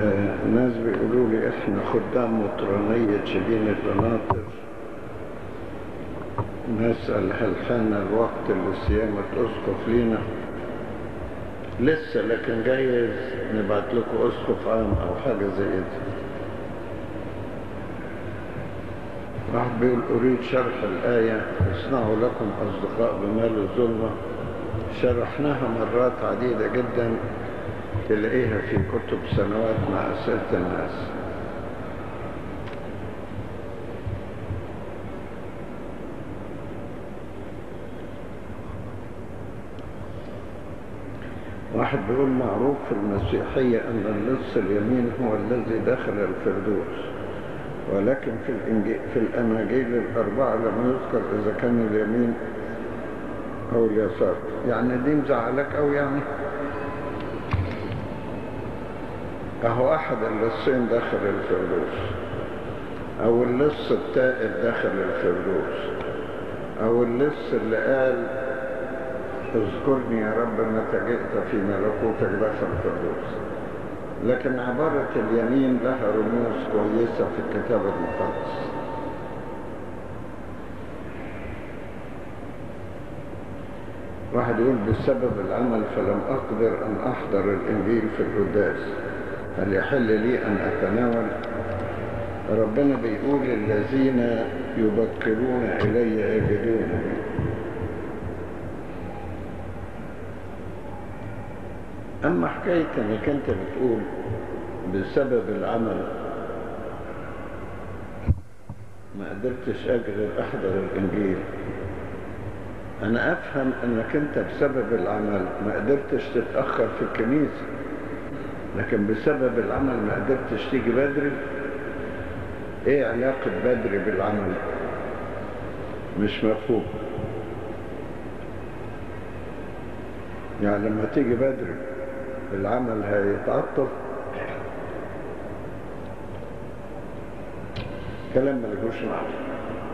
آه، ناس بيقولوا لي احنا خدام مطرانية شبين القناطر نسأل هل حان الوقت لصيانة أسقف لينا لسه لكن جايز نبعت لكم أسقف عام أو حاجة زي كده واحد بيقول أريد شرح الآية اصنعوا لكم أصدقاء بمال الظلمة شرحناها مرات عديدة جدا تلاقيها في كتب سنوات مع أسئلة الناس واحد بيقول معروف في المسيحية أن اللص اليمين هو الذي دخل الفردوس ولكن في الإنجيل في الأناجيل الأربعة لم يذكر إذا كان اليمين أو اليسار يعني دي مزعلك أو يعني أهو أحد اللصين دخل الفردوس أو اللص التائب دخل الفردوس أو اللص اللي قال اذكرني يا رب متى جئت في ملكوتك دخل الفردوس لكن عبارة اليمين لها رموز كويسة في الكتاب المقدس واحد يقول بسبب العمل فلم أقدر أن أحضر الإنجيل في القداس هل يحل لي أن أتناول ربنا بيقول الذين يبكرون إلي يجدونني أما حكاية أنك أنت بتقول بسبب العمل ما قدرتش أقدر أحضر الإنجيل أنا أفهم أنك أنت بسبب العمل ما قدرتش تتأخر في الكنيسة لكن بسبب العمل ما قدرتش تيجي بدري إيه علاقة بدري بالعمل مش مفهوم يعني لما تيجي بدري العمل هيتعطل كلام ملهوش معنى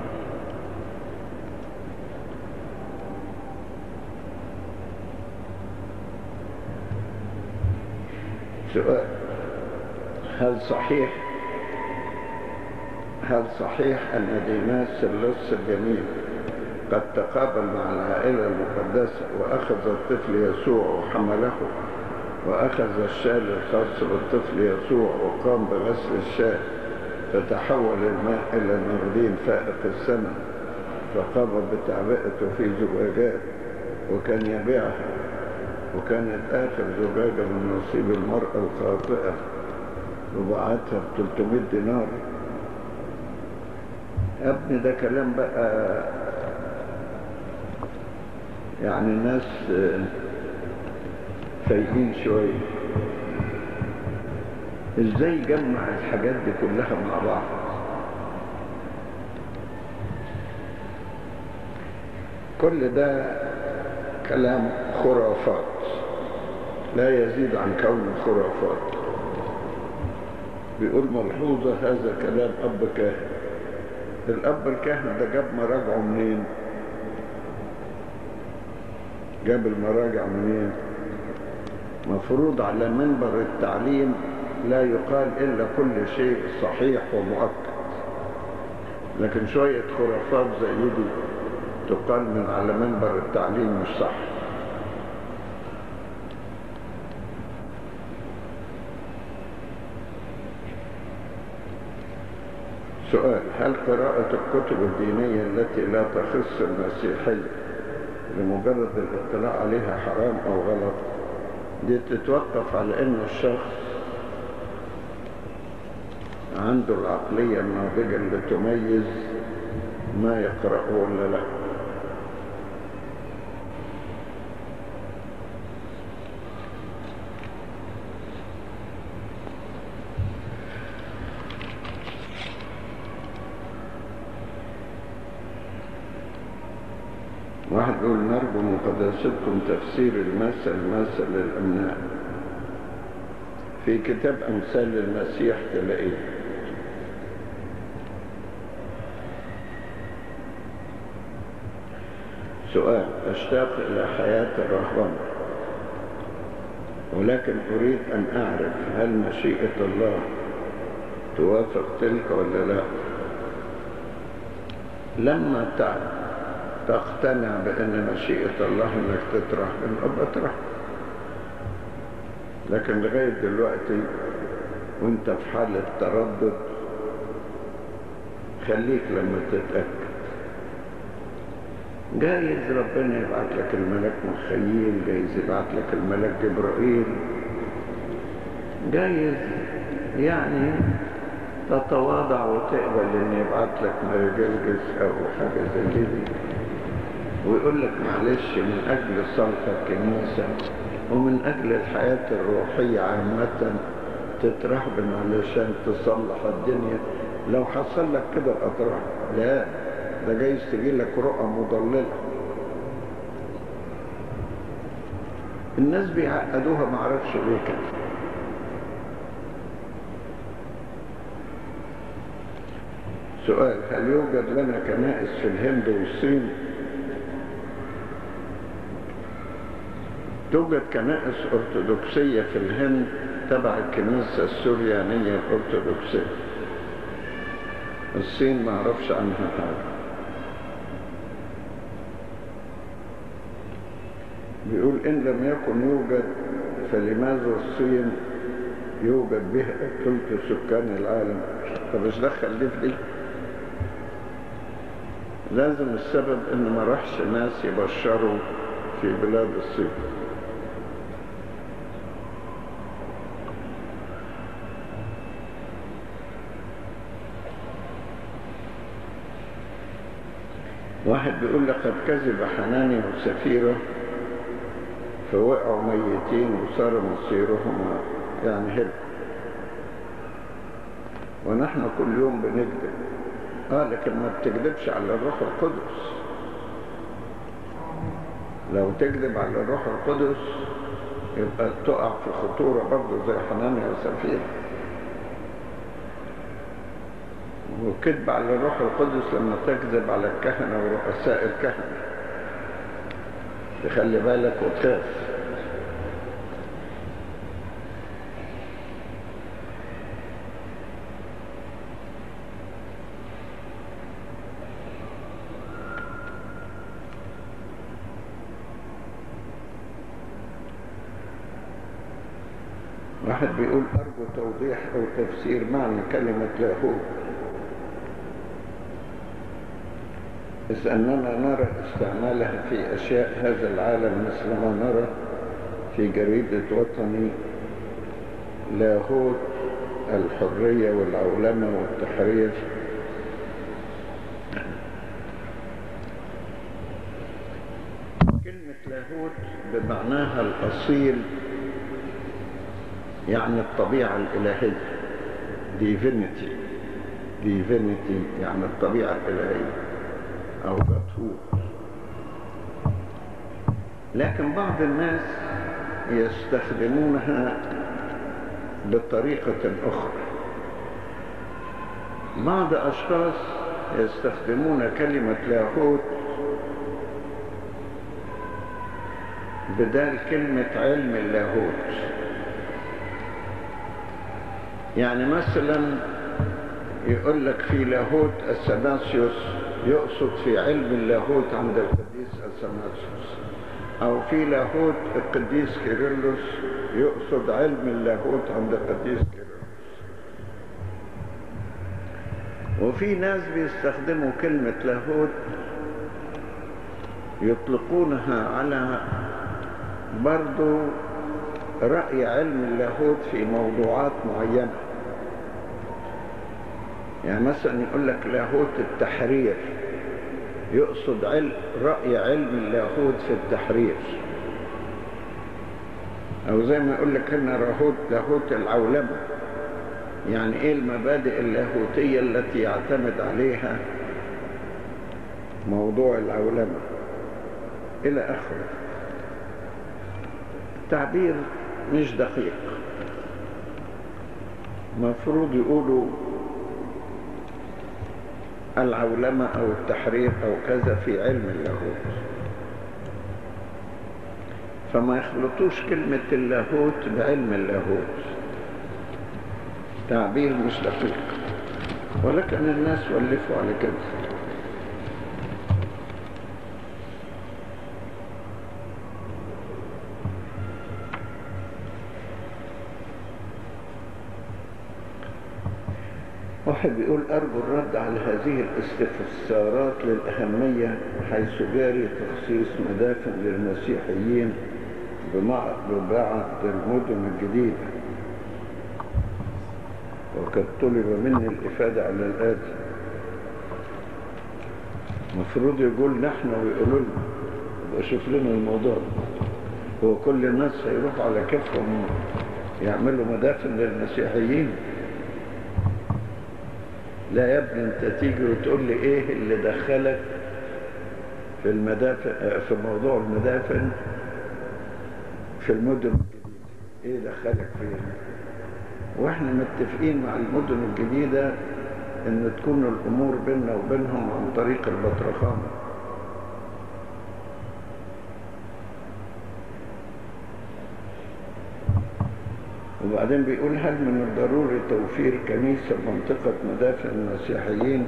سؤال هل صحيح هل صحيح أن ديناس اللص الجميل قد تقابل مع العائلة المقدسة وأخذ الطفل يسوع وحمله وأخذ الشال الخاص بالطفل يسوع وقام بغسل الشال فتحول الماء إلى نردين فائق الثمن فقام بتعبئته في زجاجات وكان يبيعها وكانت آخر زجاجة من نصيب المرأة الخاطئة وبعتها ب 300 دينار يا ابني ده كلام بقى يعني ناس فايقين شوية ازاي يجمع الحاجات دي كلها مع بعض كل ده كلام خرافات لا يزيد عن كون خرافات بيقول ملحوظة هذا كلام أب كاهن الأب الكاهن ده جاب مراجعه منين جاب المراجع منين مفروض على منبر التعليم لا يقال إلا كل شيء صحيح ومؤكد لكن شوية خرافات زي دي تقال من على منبر التعليم مش صح سؤال هل قراءة الكتب الدينية التي لا تخص المسيحية لمجرد الاطلاع عليها حرام أو غلط دي تتوقف على أن الشخص عنده العقلية الناضجة اللي تميز ما يقرأه ولا لا واحد يقول نرجو من قداستكم تفسير المثل مثل الأمناء في كتاب أمثال المسيح تلاقيه سؤال أشتاق إلى حياة الرهبنة ولكن أريد أن أعرف هل مشيئة الله توافق تلك ولا لا لما تقتنع بأن مشيئة الله أنك تطرح يبقى اطرح لكن لغاية دلوقتي وانت في حالة تردد خليك لما تتأكد جايز ربنا يبعت لك الملك مخيل جايز يبعت لك الملك جبرائيل جايز يعني تتواضع وتقبل ان يبعت لك مرجلجس او حاجة زي دي ويقول لك معلش من اجل صلح الكنيسة ومن اجل الحياة الروحية عامة تترهبن علشان تصلح الدنيا لو حصل لك كده اطرح لا ده جايز تجي لك رؤى مضللة الناس بيعقدوها معرفش ليه كده سؤال هل يوجد لنا كنائس في الهند والصين توجد كنائس أرثوذكسية في الهند تبع الكنيسة السوريانية الأرثوذكسية الصين ما اعرفش عنها حاجة بيقول إن لم يكن يوجد فلماذا الصين يوجد بها ثلث سكان العالم طب ايش دخل دي في دي لازم السبب ان ما راحش ناس يبشروا في بلاد الصين واحد بيقول لقد كذب حناني وسفيرة فوقعوا ميتين وصار مصيرهما يعني هرب ونحن كل يوم بنكذب اه لكن ما بتكذبش على الروح القدس لو تكذب على الروح القدس يبقى تقع في خطورة برضه زي حنانيا وسفيرة وكذب على الروح القدس لما تكذب على الكهنة ورؤساء الكهنة تخلي بالك وتخاف واحد بيقول أرجو توضيح أو تفسير معنى كلمة لاهوت إذ أننا نرى استعمالها في أشياء هذا العالم مثل ما نرى في جريدة وطني لاهوت الحرية والعولمة والتحرير كلمة لاهوت بمعناها الأصيل يعني الطبيعة الإلهية divinity divinity يعني الطبيعة الإلهية أو godhood لكن بعض الناس يستخدمونها بطريقة أخرى بعض أشخاص يستخدمون كلمة لاهوت بدال كلمة علم اللاهوت يعني مثلا يقول لك في لاهوت الثناسيوس يقصد في علم اللاهوت عند القديس الثناسيوس او في لاهوت القديس كيرلس يقصد علم اللاهوت عند القديس كيرلس وفي ناس بيستخدموا كلمة لاهوت يطلقونها على برضو رأي علم اللاهوت في موضوعات معينة يعني مثلا يقول لك لاهوت التحرير يقصد علم رأي علم اللاهوت في التحرير أو زي ما يقول لك هنا لاهوت لاهوت العولمة يعني إيه المبادئ اللاهوتية التي يعتمد عليها موضوع العولمة إلى آخره تعبير مش دقيق مفروض يقولوا العولمة أو التحرير أو كذا في علم اللاهوت فما يخلطوش كلمة اللاهوت بعلم اللاهوت تعبير مش دقيق ولكن الناس ولفوا على كده واحد بيقول أرجو الرد على هذه الاستفسارات للأهمية حيث جاري تخصيص مدافن للمسيحيين بمع- ببعض المدن الجديدة وقد طلب مني الإفادة على الآتي المفروض يقول نحن ويقولوا لنا يبقى شوف لنا الموضوع ده. هو كل الناس هيروح على كيفهم يعملوا مدافن للمسيحيين لا يا ابني انت تيجي وتقول لي ايه اللي دخلك في المدافن اه، في موضوع المدافن في المدن الجديدة ايه دخلك فيه واحنا متفقين مع المدن الجديدة ان تكون الامور بيننا وبينهم عن طريق البطرخانة وبعدين بيقول هل من الضروري توفير كنيسة منطقة مدافن المسيحيين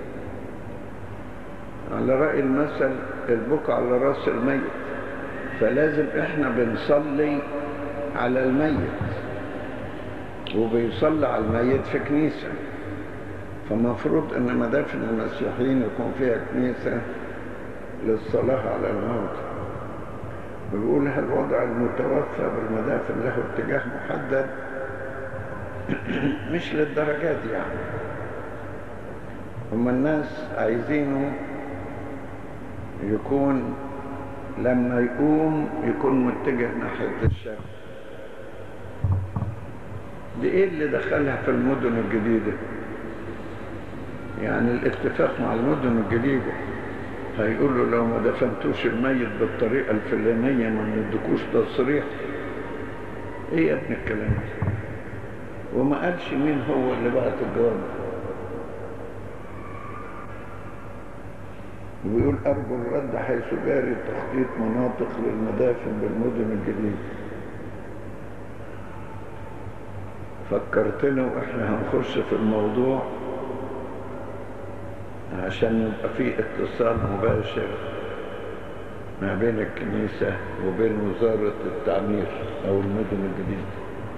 على رأي المثل البكاء على رأس الميت فلازم احنا بنصلي على الميت وبيصلي على الميت في كنيسة فمفروض ان مدافن المسيحيين يكون فيها كنيسة للصلاة على الموت بيقول هل وضع المتوفى بالمدافن له اتجاه محدد مش للدرجات دي يعني هم الناس عايزينه يكون لما يقوم يكون متجه ناحية الشرق دي ايه اللي دخلها في المدن الجديدة يعني الاتفاق مع المدن الجديدة هيقولوا لو ما دفنتوش الميت بالطريقة الفلانية ما ندكوش تصريح ايه يا ابن الكلام ده وما قالش مين هو اللي بعت الجواب ويقول أرجو الرد حيث جاري تخطيط مناطق للمدافن بالمدن الجديدة فكرتنا واحنا هنخش في الموضوع عشان يبقى في اتصال مباشر ما بين الكنيسة وبين وزارة التعمير أو المدن الجديدة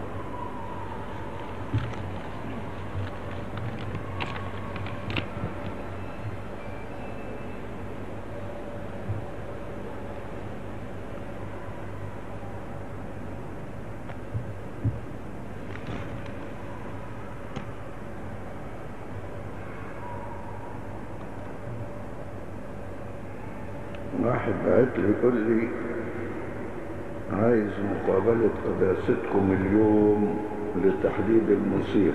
واحد بعت لي يقول لي عايز مقابلة قداستكم اليوم لتحديد المصير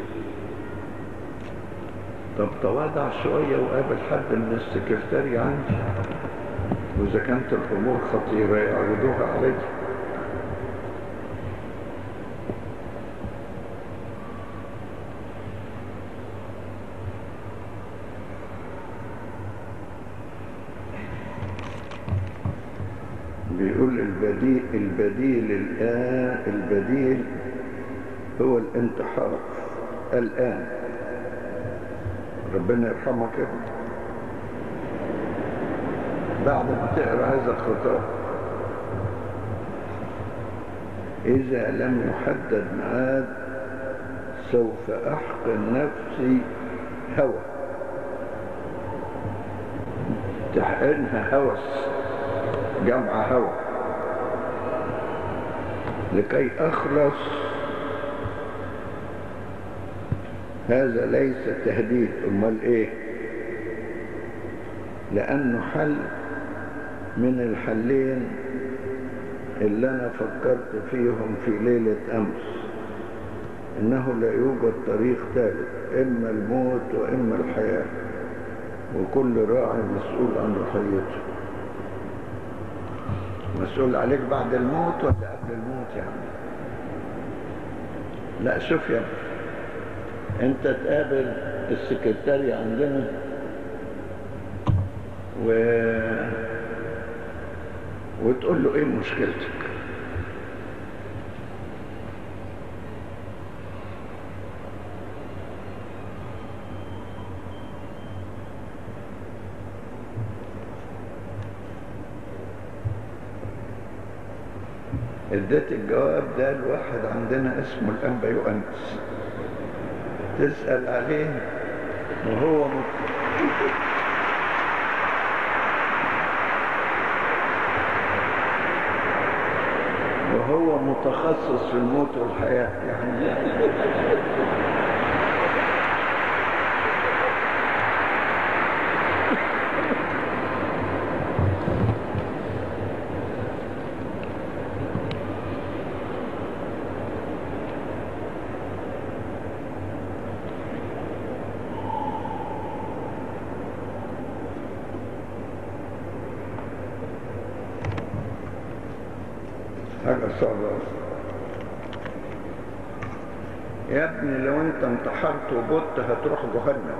طب تواضع شوية وقابل حد من السكرتاري عندي وإذا كانت الأمور خطيرة يعرضوها عليك بيقول البديل البديل الآن البديل هو الانتحار الآن ربنا يرحمك يا ابني بعد ما تقرا هذا الخطاب إذا لم يحدد ميعاد سوف أحقن نفسي هوى تحقنها هوس جمع هوى لكي أخلص هذا ليس تهديد أمال إيه لأنه حل من الحلين اللي أنا فكرت فيهم في ليلة أمس إنه لا يوجد طريق ثالث إما الموت وإما الحياة وكل راعي مسؤول عن رعيته مسؤول عليك بعد الموت ولا قبل الموت يعني لا شوف يا ابني انت تقابل السكرتاري عندنا و... وتقول له ايه مشكلتك اديت الجواب ده لواحد عندنا اسمه الانبا يؤنس تسأل عليه وهو مت... وهو متخصص في الموت والحياة يعني حاجة صعبة يا ابني لو انت انتحرت ومت هتروح جهنم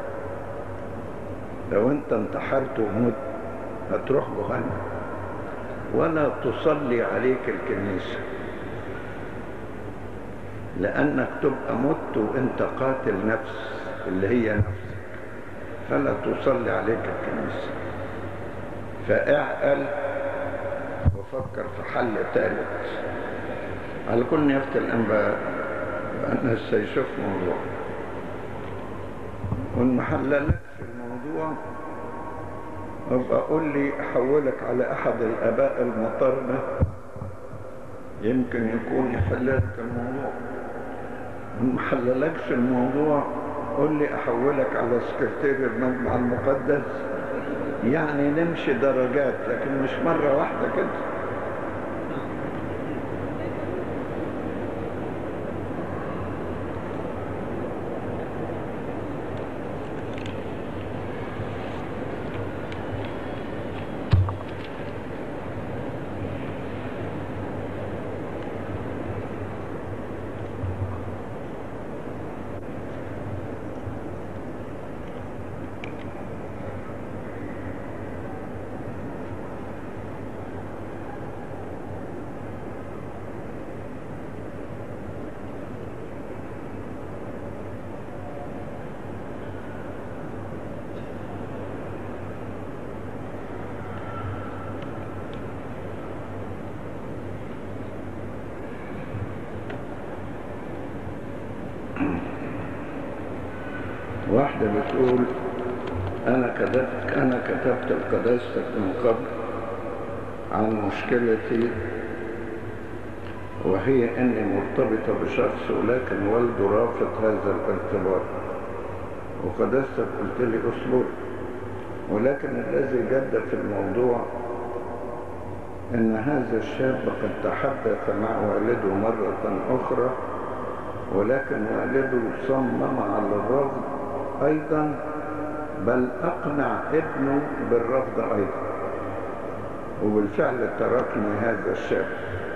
لو انت انتحرت ومت هتروح جهنم ولا تصلي عليك الكنيسة لأنك تبقى مت وانت قاتل نفس اللي هي نفسك فلا تصلي عليك الكنيسة فاعقل وفكر في حل ثالث على كل نيافة الأنباء أنا سيشوف موضوع وإن ما حللك في الموضوع ابقى قول لي أحولك على أحد الآباء المطرنة يمكن يكون يحل لك الموضوع وإن ما حللكش الموضوع قول لي أحولك على سكرتير المجمع المقدس يعني نمشي درجات لكن مش مرة واحدة كده واحدة بتقول أنا كتبت أنا كتبت لقداستك من قبل عن مشكلتي وهي أني مرتبطة بشخص ولكن والده رافض هذا الارتباط وقداستك قلت لي أصبر ولكن الذي جد في الموضوع أن هذا الشاب قد تحدث مع والده مرة أخرى ولكن والده صمم على الرفض أيضا بل أقنع ابنه بالرفض أيضا وبالفعل تركني هذا الشاب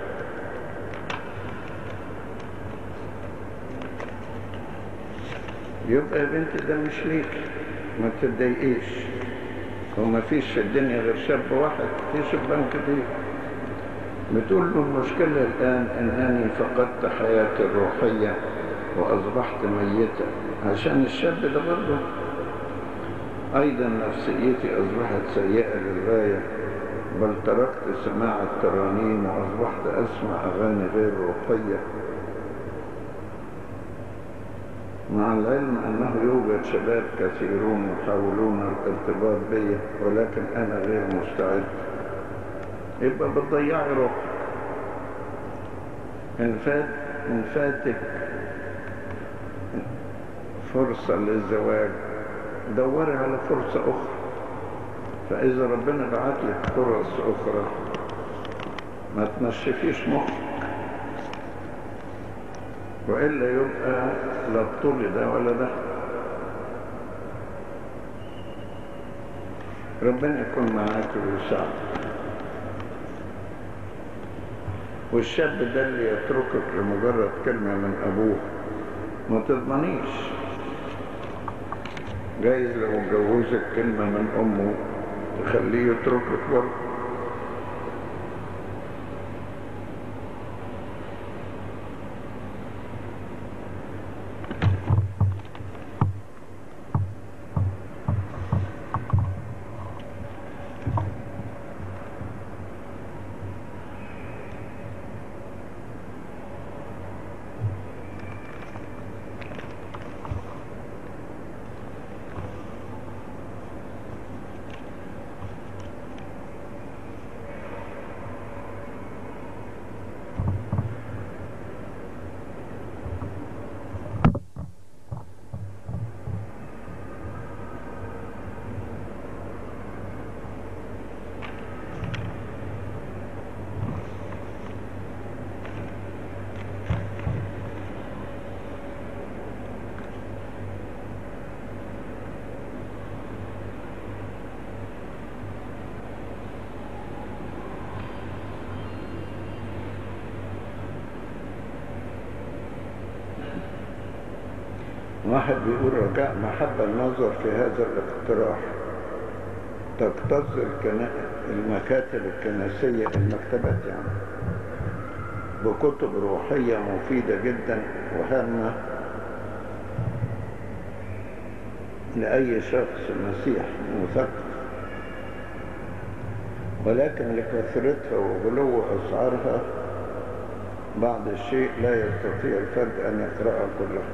يبقى يا بنتي ده مش ليك ما تتضايقيش وما فيش في الدنيا غير شاب واحد في شبان كتير بتقول له المشكلة الآن أنني فقدت حياتي الروحية وأصبحت ميتا عشان الشاب ده برضه أيضا نفسيتي أصبحت سيئة للغاية بل تركت سماع الترانيم وأصبحت أسمع أغاني غير روحية مع العلم أنه يوجد شباب كثيرون يحاولون الارتباط بي ولكن أنا غير مستعد يبقى بتضيعي روحك إن فات إن فاتك فرصة للزواج دوري على فرصة أخرى فإذا ربنا بعت لك فرص أخرى ما تنشفيش مخك وإلا يبقى لا بطول ده ولا ده ربنا يكون معاك ويساعدك والشاب ده اللي يتركك لمجرد كلمة من أبوه ما تضمنيش جايز لو اتجوزك كلمة من أمه تخليه يتركك برضه واحد بيقول رجاء محبة النظر في هذا الاقتراح تكتظ الكنا... المكاتب الكنسية المكتبات يعني بكتب روحية مفيدة جدا وهامة لأي شخص مسيح مثقف ولكن لكثرتها وغلو أسعارها بعض الشيء لا يستطيع الفرد أن يقرأها كلها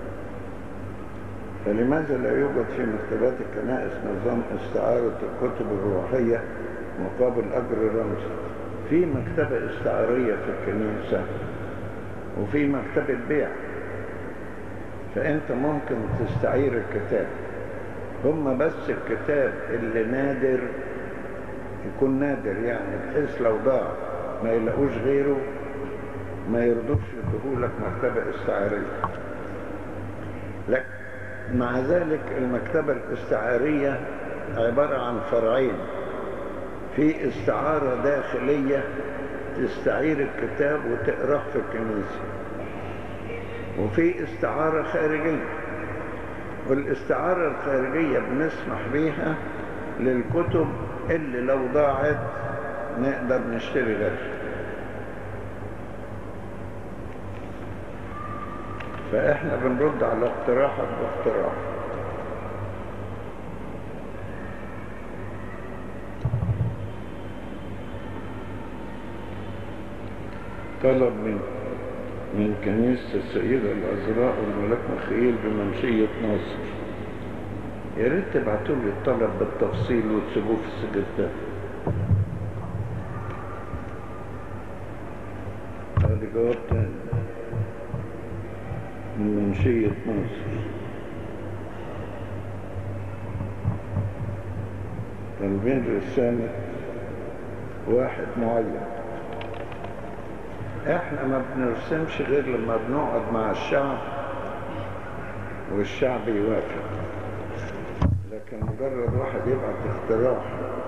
فلماذا لا يوجد في مكتبات الكنائس نظام استعارة الكتب الروحية مقابل أجر رمزي في مكتبة استعارية في الكنيسة وفي مكتبة بيع فأنت ممكن تستعير الكتاب هم بس الكتاب اللي نادر يكون نادر يعني بحيث لو ضاع ما يلاقوش غيره ما يرضوش يدهولك مكتبة استعارية لكن مع ذلك المكتبة الاستعارية عبارة عن فرعين في استعارة داخلية تستعير الكتاب وتقراه في الكنيسة وفي استعارة خارجية والاستعارة الخارجية بنسمح بيها للكتب اللي لو ضاعت نقدر نشتري غيرها فاحنا بنرد على اقتراحك باقتراح طلب من من كنيسة السيدة العذراء والملاك مخيل بمنشية ناصر يا ريت تبعتوا لي الطلب بالتفصيل وتسيبوه في السجلتات هذا جواب تاني من منشية ناصر طالبين رسالة واحد معين احنا ما بنرسمش غير لما بنقعد مع الشعب والشعب يوافق لكن مجرد واحد يبعت اقتراح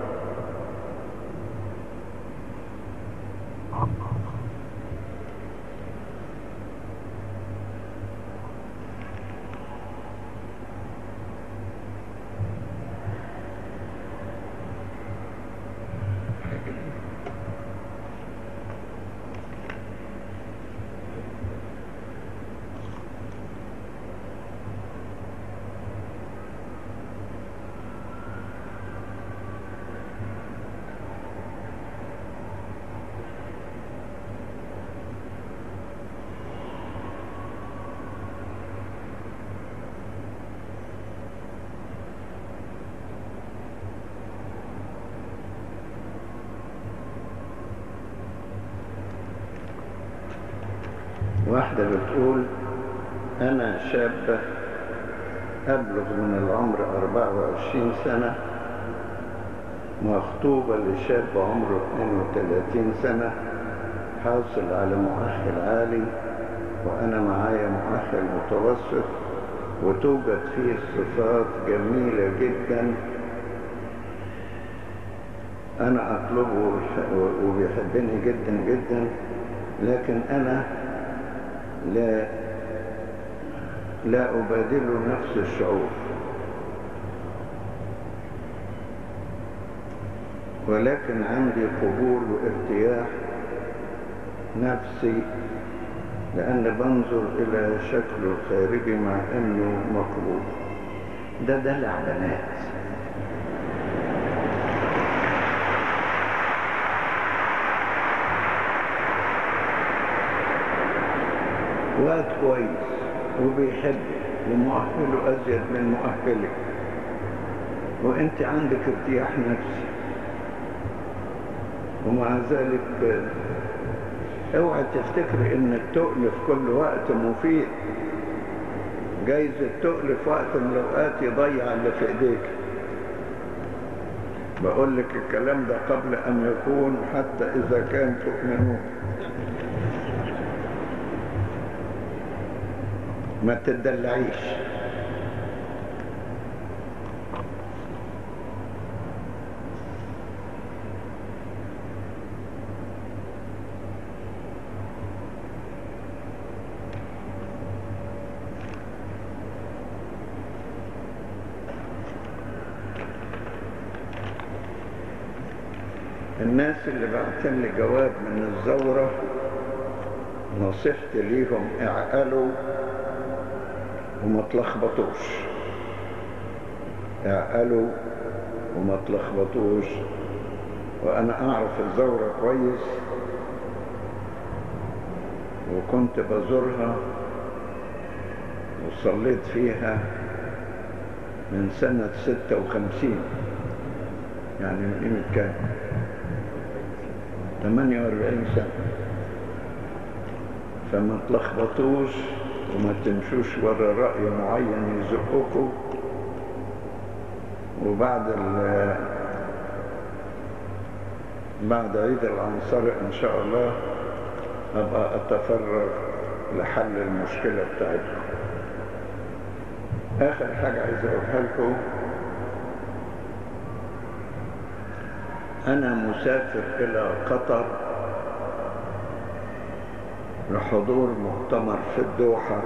واحدة بتقول أنا شابة أبلغ من العمر 24 سنة مخطوبة لشاب عمره 32 سنة حاصل على مؤهل عالي وأنا معايا مؤهل متوسط وتوجد فيه صفات جميلة جدا أنا أطلبه وبيحبني جدا جدا لكن أنا لا لا أبادله نفس الشعور ولكن عندي قبول وارتياح نفسي لأن بنظر إلى شكله الخارجي مع أنه مقبول ده دلع بنات واد كويس وبيحبك ومؤهله أزيد من مؤهلك وانت عندك ارتياح نفسي ومع ذلك اوعى تفتكري ان التقل في كل وقت مفيد جايز التقل في وقت من الاوقات يضيع اللي في ايديك بقول لك الكلام ده قبل ان يكون حتى اذا كان تؤمنون ما تدلعيش الناس اللي بعتن لي جواب من الزورة نصيحتي ليهم اعقلوا وما تلخبطوش اعقلوا وما تلخبطوش وانا اعرف الزورة كويس وكنت بزورها وصليت فيها من سنة ستة وخمسين يعني من قيمة كام؟ 48 سنة فما تلخبطوش وما تمشوش ورا رأي معين يزقكم وبعد ال بعد عيد العنصر إن شاء الله أبقى أتفرغ لحل المشكلة بتاعتكم آخر حاجة عايز أقولها لكم أنا مسافر إلى قطر لحضور مؤتمر في الدوحة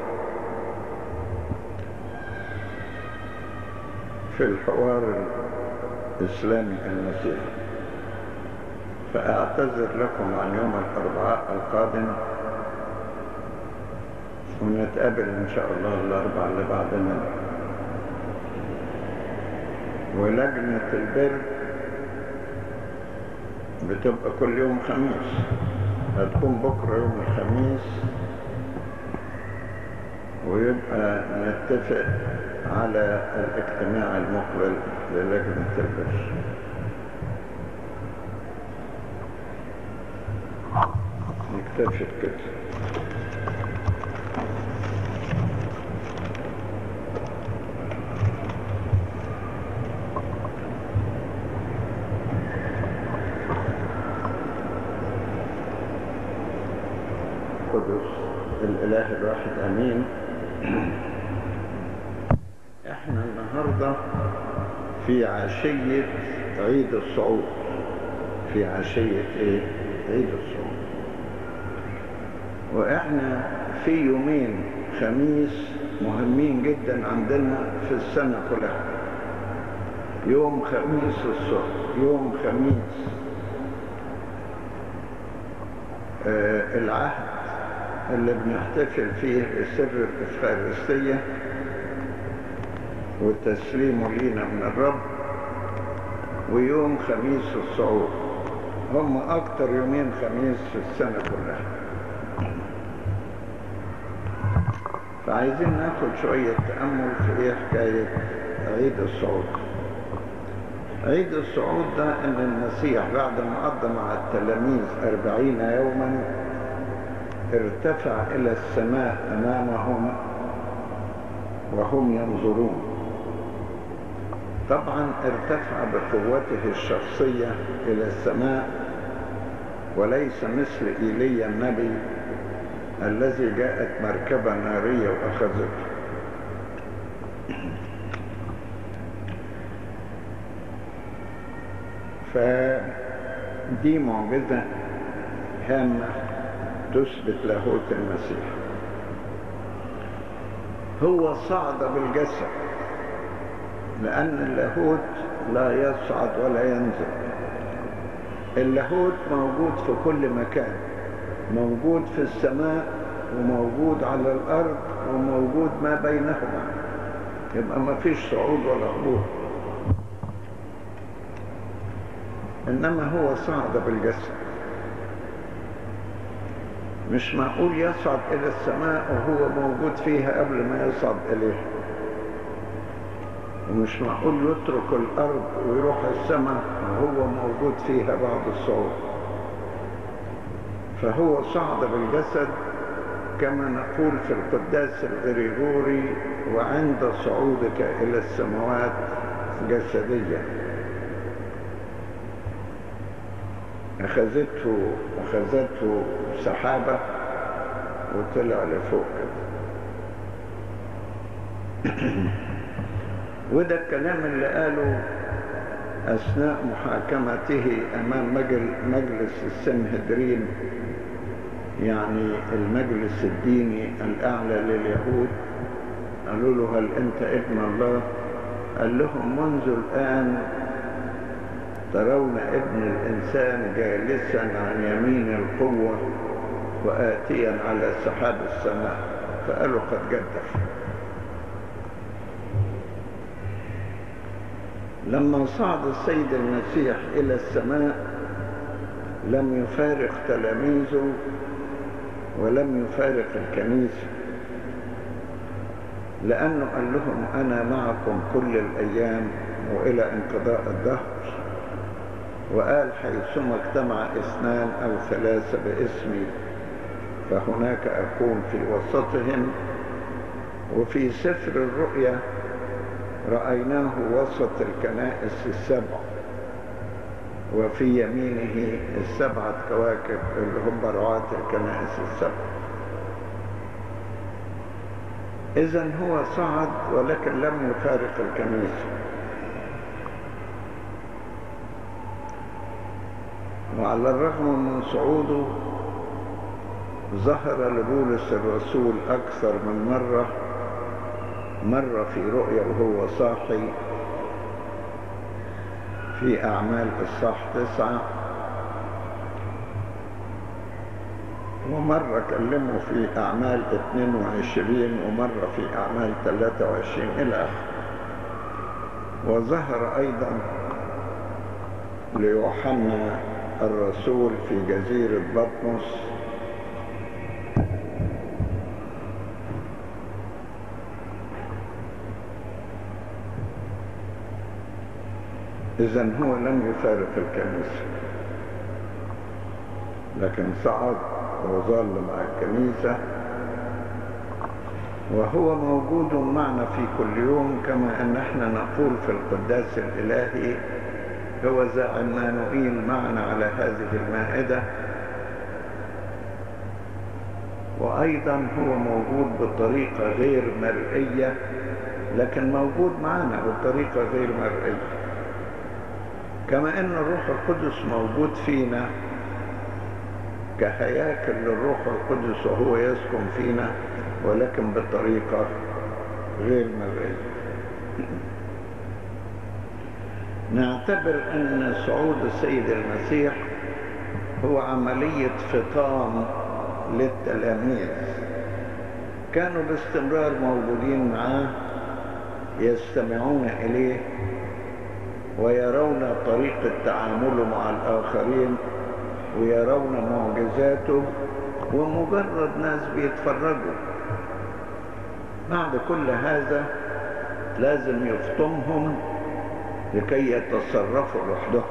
في الحوار الإسلامي المسيحي فأعتذر لكم عن يوم الأربعاء القادم ونتقابل إن شاء الله الأربعاء اللي بعدنا ولجنة البر بتبقى كل يوم خميس هتكون بكرة يوم الخميس ويبقى نتفق على الاجتماع المقبل للجنة البر نكتفي كده القدس الإله الواحد أمين احنا النهاردة في عشية عيد الصعود في عشية ايه عيد الصعود واحنا في يومين خميس مهمين جدا عندنا في السنة كلها يوم خميس الصبح يوم خميس آه العهد اللي بنحتفل فيه بسر الإفخارستية وتسليمه لينا من الرب ويوم خميس الصعود هم أكتر يومين خميس في السنة كلها فعايزين ناخد شوية تأمل في إيه حكاية عيد الصعود عيد الصعود ده إن المسيح بعد ما قضى مع التلاميذ أربعين يوما ارتفع إلى السماء أمامهم وهم ينظرون طبعا ارتفع بقوته الشخصية إلى السماء وليس مثل إيليا النبي الذي جاءت مركبة نارية وأخذته فدي معجزة هامة تثبت لاهوت المسيح هو صعد بالجسد لأن اللاهوت لا يصعد ولا ينزل اللاهوت موجود في كل مكان موجود في السماء وموجود على الأرض وموجود ما بينهما يبقى ما فيش صعود ولا هبوط إنما هو صعد بالجسد مش معقول يصعد إلى السماء وهو موجود فيها قبل ما يصعد إليها ومش معقول يترك الأرض ويروح السماء وهو موجود فيها بعد الصعود فهو صعد بالجسد كما نقول في القداس الغريغوري وعند صعودك إلى السماوات جسديا أخذته أخذته سحابة وطلع لفوق وده الكلام اللي قاله أثناء محاكمته أمام مجلس السنهدرين يعني المجلس الديني الأعلى لليهود قالوا له هل أنت ابن الله قال لهم منذ الآن ترون ابن الإنسان جالسا عن يمين القوة وآتيا على سحاب السماء فقالوا قد جدف لما صعد السيد المسيح إلى السماء لم يفارق تلاميذه ولم يفارق الكنيسة لأنه قال لهم أنا معكم كل الأيام وإلى انقضاء الدهر وقال حيثما اجتمع اثنان أو ثلاثة باسمي فهناك أكون في وسطهم وفي سفر الرؤيا رأيناه وسط الكنائس السبع وفي يمينه السبعة كواكب اللي هم رعاة الكنائس السبع إذا هو صعد ولكن لم يفارق الكنيسة وعلى الرغم من صعوده ظهر لبولس الرسول أكثر من مرة مرة في رؤيا وهو صاحي في أعمال إصحاح تسعة ومرة كلمه في أعمال 22 ومرة في أعمال 23 إلى آخره وظهر أيضا ليوحنا الرسول في جزيرة بطمس إذا هو لم يفارق الكنيسة لكن صعد وظل مع الكنيسة وهو موجود معنا في كل يوم كما أن احنا نقول في القداس الإلهي هو ذا عمانوئيل معنا على هذه المائدة وأيضا هو موجود بطريقة غير مرئية لكن موجود معنا بطريقة غير مرئية كما أن الروح القدس موجود فينا كهياكل للروح القدس وهو يسكن فينا ولكن بطريقة غير مرئية نعتبر أن صعود السيد المسيح هو عملية فطام للتلاميذ كانوا باستمرار موجودين معاه يستمعون إليه ويرون طريقة تعامله مع الآخرين ويرون معجزاته ومجرد ناس بيتفرجوا بعد كل هذا لازم يفطمهم لكي يتصرفوا لوحدهم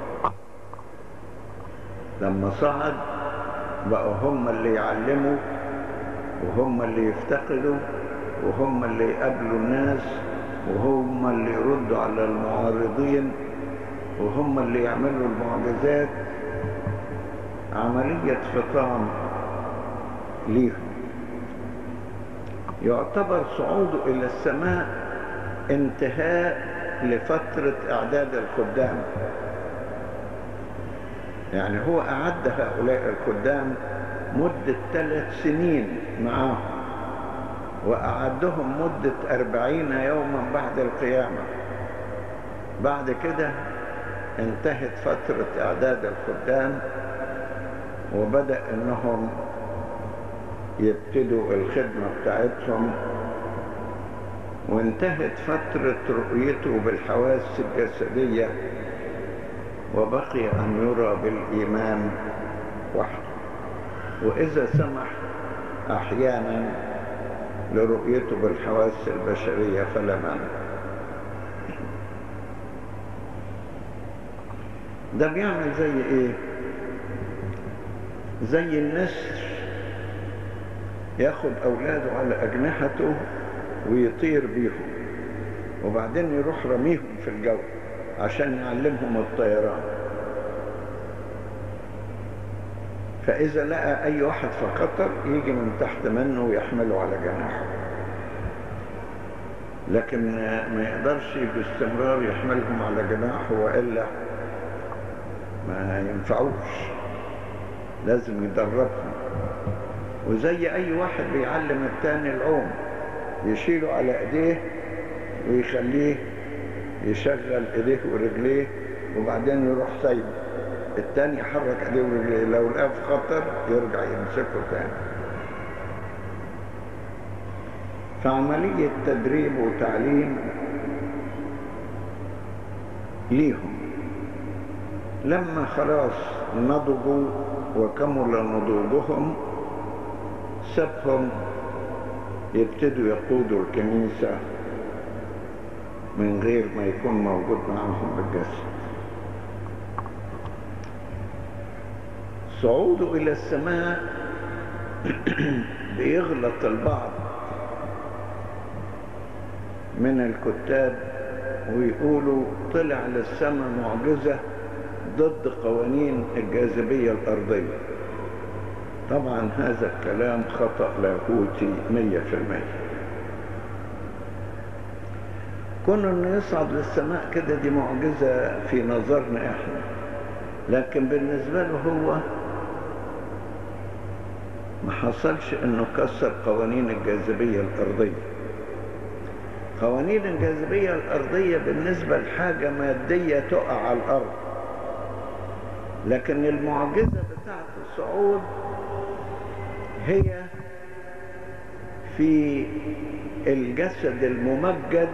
لما صعد بقوا هم اللي يعلموا وهم اللي يفتقدوا وهم اللي يقابلوا الناس وهم اللي يردوا على المعارضين وهم اللي يعملوا المعجزات عملية فطام ليهم يعتبر صعوده إلى السماء انتهاء لفترة إعداد الخدام يعني هو أعد هؤلاء الخدام مدة ثلاث سنين معاهم وأعدهم مدة أربعين يوما بعد القيامة بعد كده انتهت فترة إعداد الخدام وبدأ إنهم يبتدوا الخدمة بتاعتهم وانتهت فترة رؤيته بالحواس الجسدية وبقي أن يرى بالإيمان وحده وإذا سمح أحيانا لرؤيته بالحواس البشرية فلا مانع ده بيعمل زي ايه زي النسر ياخد اولاده على اجنحته ويطير بيهم وبعدين يروح رميهم في الجو عشان يعلمهم الطيران فإذا لقى أي واحد في خطر يجي من تحت منه ويحمله على جناحه لكن ما يقدرش باستمرار يحملهم على جناحه وإلا ما ينفعوش لازم يدربهم وزي أي واحد بيعلم التاني العوم يشيله على ايديه ويخليه يشغل ايديه ورجليه وبعدين يروح سايبه التاني يحرك ايديه ورجليه لو لقاه في خطر يرجع يمسكه تاني فعملية تدريب وتعليم ليهم لما خلاص نضجوا وكمل نضوجهم سابهم يبتدوا يقودوا الكنيسة من غير ما يكون موجود معهم بالجسد صعوده إلى السماء بيغلط البعض من الكتاب ويقولوا طلع للسماء معجزة ضد قوانين الجاذبية الأرضية طبعا هذا الكلام خطأ لاهوتي مية في المية كون انه يصعد للسماء كده دي معجزة في نظرنا احنا لكن بالنسبة له هو ما حصلش انه كسر قوانين الجاذبية الارضية قوانين الجاذبية الارضية بالنسبة لحاجة مادية تقع على الارض لكن المعجزة بتاعت الصعود هي في الجسد الممجد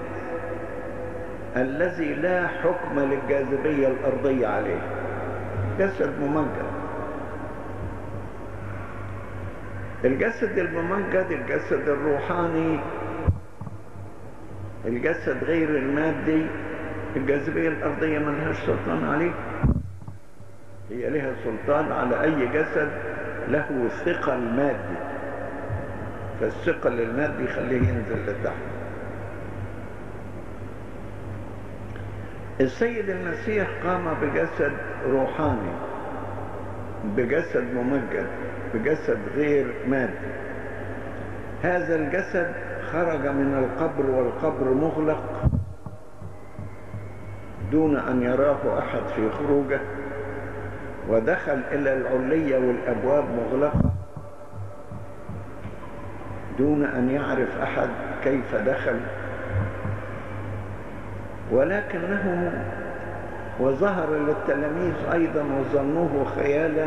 الذي لا حكم للجاذبية الأرضية عليه جسد ممجد الجسد الممجد الجسد الروحاني الجسد غير المادي الجاذبية الأرضية ملهاش سلطان عليه هي لها سلطان على أي جسد له ثقل مادي فالثقل المادي يخليه ينزل لتحت السيد المسيح قام بجسد روحاني بجسد ممجد بجسد غير مادي هذا الجسد خرج من القبر والقبر مغلق دون أن يراه أحد في خروجه ودخل إلى العلية والأبواب مغلقة دون أن يعرف أحد كيف دخل ولكنه وظهر للتلاميذ أيضا وظنوه خيالا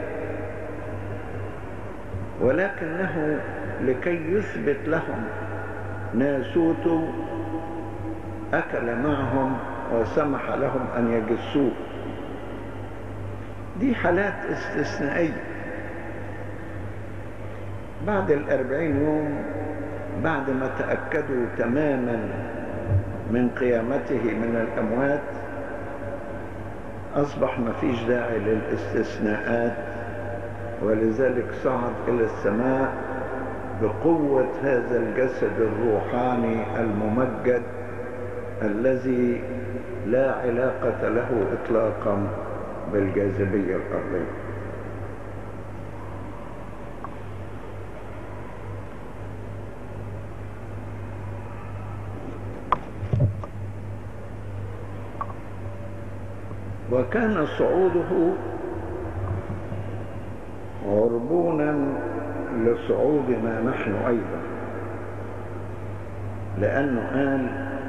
ولكنه لكي يثبت لهم ناسوت أكل معهم وسمح لهم أن يجسوه دي حالات استثنائية بعد الأربعين يوم بعد ما تأكدوا تماما من قيامته من الأموات أصبح ما فيش داعي للاستثناءات ولذلك صعد إلى السماء بقوة هذا الجسد الروحاني الممجد الذي لا علاقة له إطلاقا بالجاذبية الأرضية وكان صعوده عربونا لصعودنا نحن أيضا لأنه قال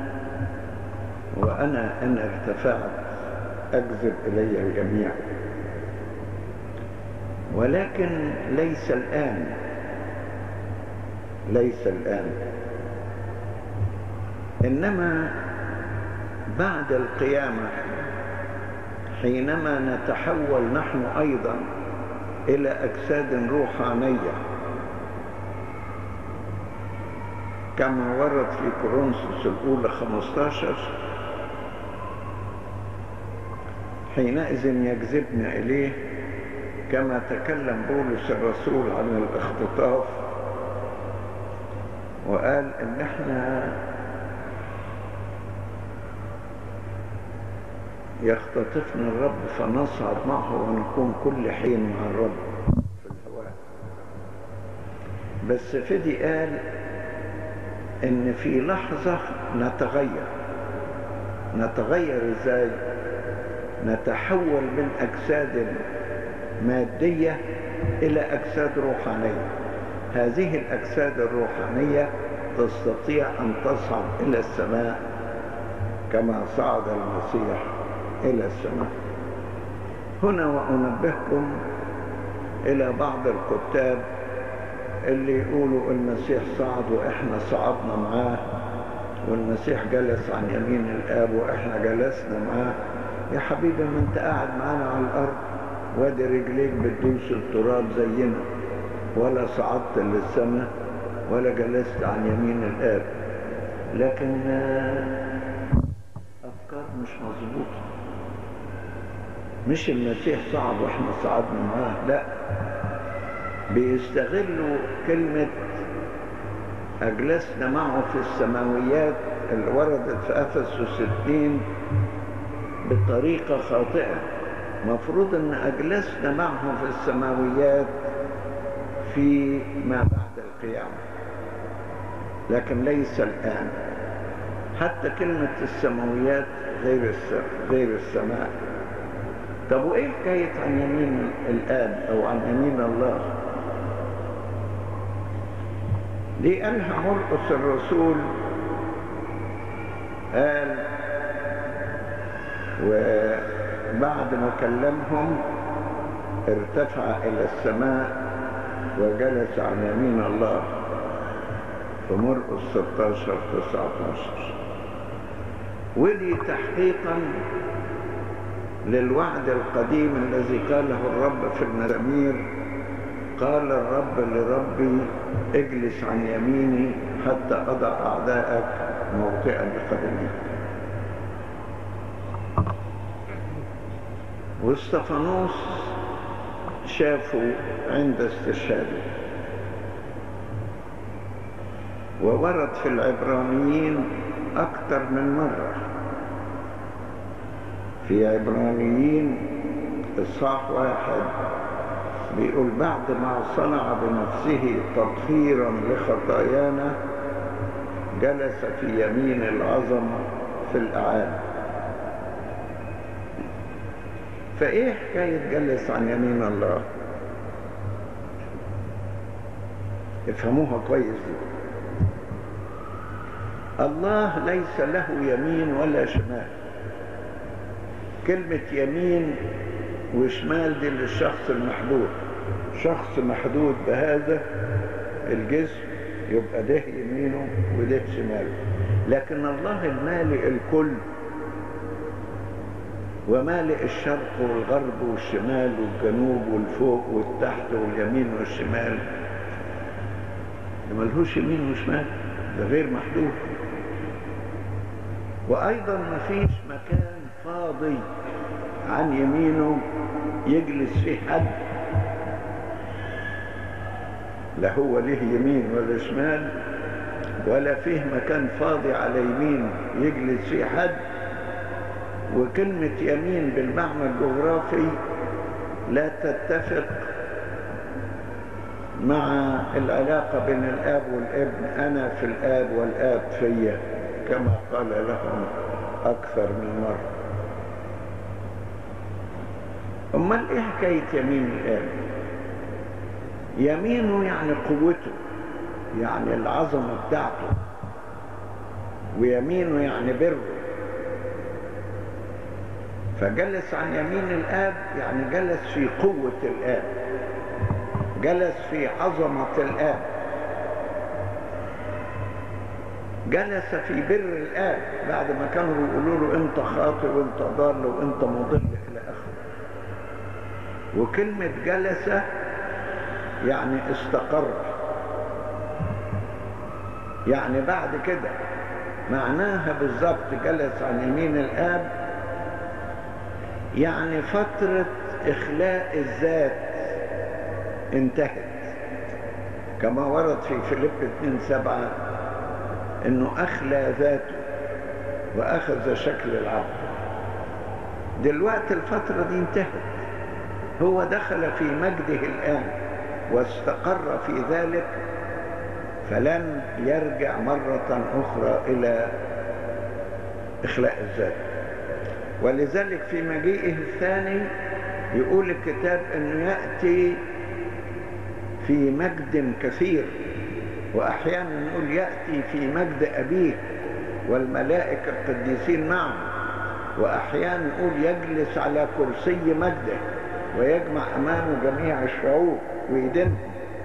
وأنا إن ارتفعت أجذب إلي الجميع ولكن ليس الآن ليس الآن إنما بعد القيامة حينما نتحول نحن أيضا إلى أجساد روحانية كما ورد في كورنثوس الأولى 15 حينئذ يجذبنا إليه كما تكلم بولس الرسول عن الاختطاف وقال إن احنا يختطفنا الرب فنصعد معه ونكون كل حين مع الرب في الهواء بس فدي قال ان في لحظة نتغير نتغير ازاي نتحول من اجساد مادية الى اجساد روحانية هذه الاجساد الروحانية تستطيع ان تصعد الى السماء كما صعد المسيح إلى السماء هنا وأنبهكم إلى بعض الكتاب اللي يقولوا المسيح صعد وإحنا صعدنا معاه والمسيح جلس عن يمين الآب وإحنا جلسنا معاه يا حبيبي ما أنت قاعد معانا على الأرض وادي رجليك بتدوس التراب زينا ولا صعدت للسماء ولا جلست عن يمين الآب لكن أفكار مش مظبوطة مش المسيح صعد واحنا صعدنا معاه لا بيستغلوا كلمة أجلسنا معه في السماويات اللي وردت في أفسس 60 بطريقة خاطئة مفروض أن أجلسنا معه في السماويات في ما بعد القيامة لكن ليس الآن حتى كلمة السماويات غير غير السماء طب وإيه حكاية عن يمين الآب أو عن يمين الله دي قالها مرقس الرسول قال وبعد ما كلمهم ارتفع إلى السماء وجلس عن يمين الله في مرقس 16 19 ودي تحقيقا للوعد القديم الذي قاله الرب في المزامير قال الرب لربي اجلس عن يميني حتى أضع أعداءك موطئا لقدمي واستفانوس شافوا عند استشهاده وورد في العبرانيين أكثر من مرة في عبرانيين إصحاح واحد بيقول بعد ما صنع بنفسه تطهيرا لخطايانا جلس في يمين العظمة في الأعالي فإيه حكاية جلس عن يمين الله افهموها كويس دي الله ليس له يمين ولا شمال كلمة يمين وشمال دي للشخص المحدود شخص محدود بهذا الجسم يبقى ده يمينه وده شماله لكن الله المالئ الكل ومالئ الشرق والغرب والشمال والجنوب والفوق والتحت واليمين والشمال ده ملهوش يمين وشمال ده غير محدود وأيضا مفيش مكان فاضي عن يمينه يجلس فيه حد لا هو له يمين ولا شمال ولا فيه مكان فاضي على يمين يجلس فيه حد وكلمة يمين بالمعنى الجغرافي لا تتفق مع العلاقة بين الآب والابن أنا في الآب والآب فيا كما قال لهم أكثر من مرة أمال إيه حكاية يمين الآب يمينه يعني قوته يعني العظمة بتاعته ويمينه يعني بره فجلس عن يمين الآب يعني جلس في قوة الآب جلس في عظمة الآب جلس في بر الآب بعد ما كانوا بيقولوا له أنت خاطئ وأنت ضال وأنت مضل إلى آخره وكلمة جلس يعني استقر يعني بعد كده معناها بالظبط جلس عن يمين الآب يعني فترة إخلاء الذات انتهت كما ورد في فيليب 2 7 انه اخلى ذاته واخذ شكل العبد دلوقتي الفترة دي انتهت هو دخل في مجده الآن واستقر في ذلك فلن يرجع مرة أخرى إلى إخلاء الذات ولذلك في مجيئه الثاني يقول الكتاب أنه يأتي في مجد كثير وأحيانا نقول يأتي في مجد أبيه والملائكة القديسين معه وأحيانا يقول يجلس على كرسي مجده ويجمع أمامه جميع الشعوب ويدنهم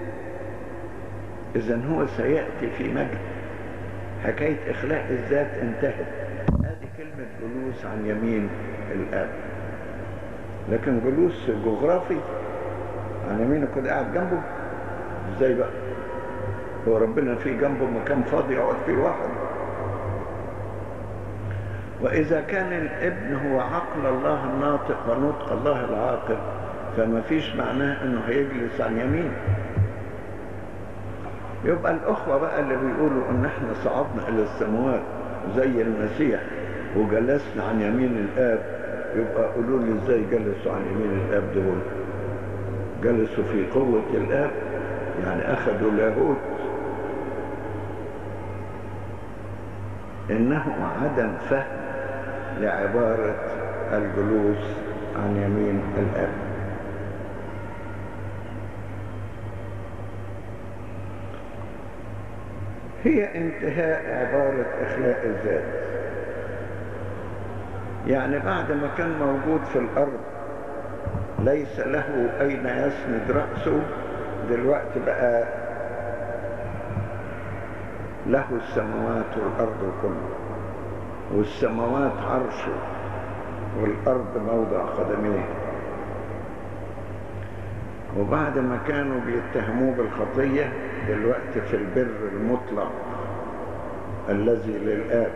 إذا هو سيأتي في مجد حكاية إخلاء الذات انتهت هذه كلمة جلوس عن يمين الآب لكن جلوس جغرافي عن يمينه كده قاعد جنبه ازاي بقى هو ربنا في جنبه مكان فاضي يقعد فيه واحد وإذا كان الابن هو عقل الله الناطق ونطق الله العاقل فما فيش معناه انه هيجلس عن يمين يبقى الأخوة بقى اللي بيقولوا ان احنا صعدنا إلى السماوات زي المسيح وجلسنا عن يمين الآب يبقى قولوا لي ازاي جلسوا عن يمين الآب دول جلسوا في قوة الآب يعني أخذوا لاهوت إنه عدم فهم لعبارة الجلوس عن يمين الآب هي انتهاء عبارة إخلاء الذات يعني بعد ما كان موجود في الأرض ليس له أين يسند رأسه دلوقتي بقى له السماوات والأرض كله والسماوات عرشه والأرض موضع قدميه وبعد ما كانوا بيتهموه بالخطية دلوقتي في البر المطلق الذي للآب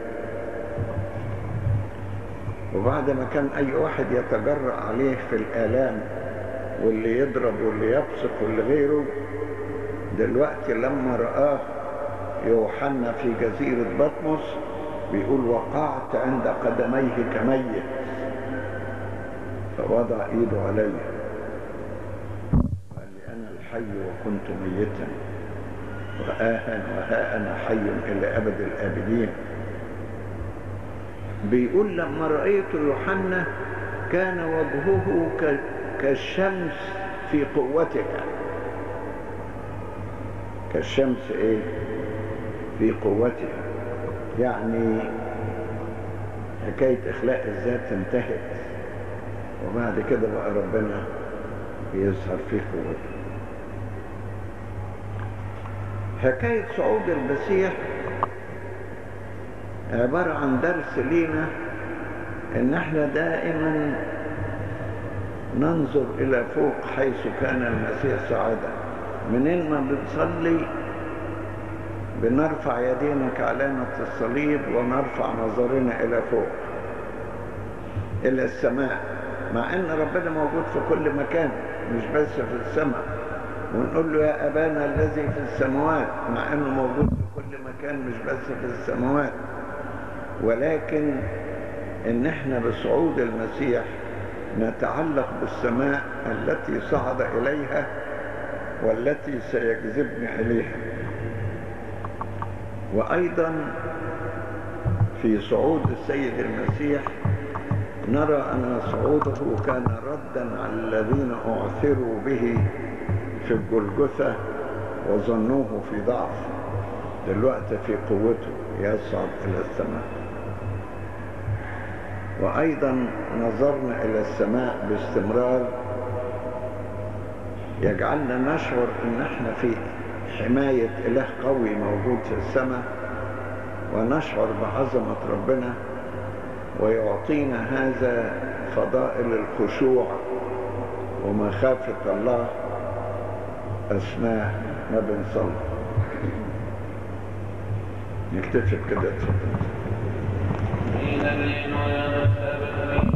وبعد ما كان أي واحد يتجرأ عليه في الآلام واللي يضرب واللي يبصق واللي غيره دلوقتي لما رآه يوحنا في جزيرة بطمس بيقول وقعت عند قدميه كميت فوضع ايده علي قال لي انا الحي وكنت ميتا وآها وها انا حي الى ابد الابدين بيقول لما رأيت يوحنا كان وجهه كالشمس في قوتها كالشمس ايه في قوتها يعني حكاية إخلاء الذات انتهت وبعد كده بقى ربنا يظهر في قوته حكاية صعود المسيح عبارة عن درس لينا ان احنا دائما ننظر الى فوق حيث كان المسيح صعدا منين ما بنصلي بنرفع يدينا كعلامة الصليب ونرفع نظرنا إلى فوق إلى السماء مع أن ربنا موجود في كل مكان مش بس في السماء ونقول له يا أبانا الذي في السماوات مع أنه موجود في كل مكان مش بس في السماوات ولكن إن إحنا بصعود المسيح نتعلق بالسماء التي صعد إليها والتي سيجذبنا إليها وأيضا في صعود السيد المسيح نرى أن صعوده كان ردا على الذين أعثروا به في الجلجثة وظنوه في ضعف دلوقتي في قوته يصعد إلى السماء وأيضا نظرنا إلى السماء باستمرار يجعلنا نشعر أن احنا في حماية إله قوي موجود في السماء ونشعر بعظمة ربنا ويعطينا هذا فضائل الخشوع ومخافة الله أثناء ما بنصلي نكتفي كده اتفضل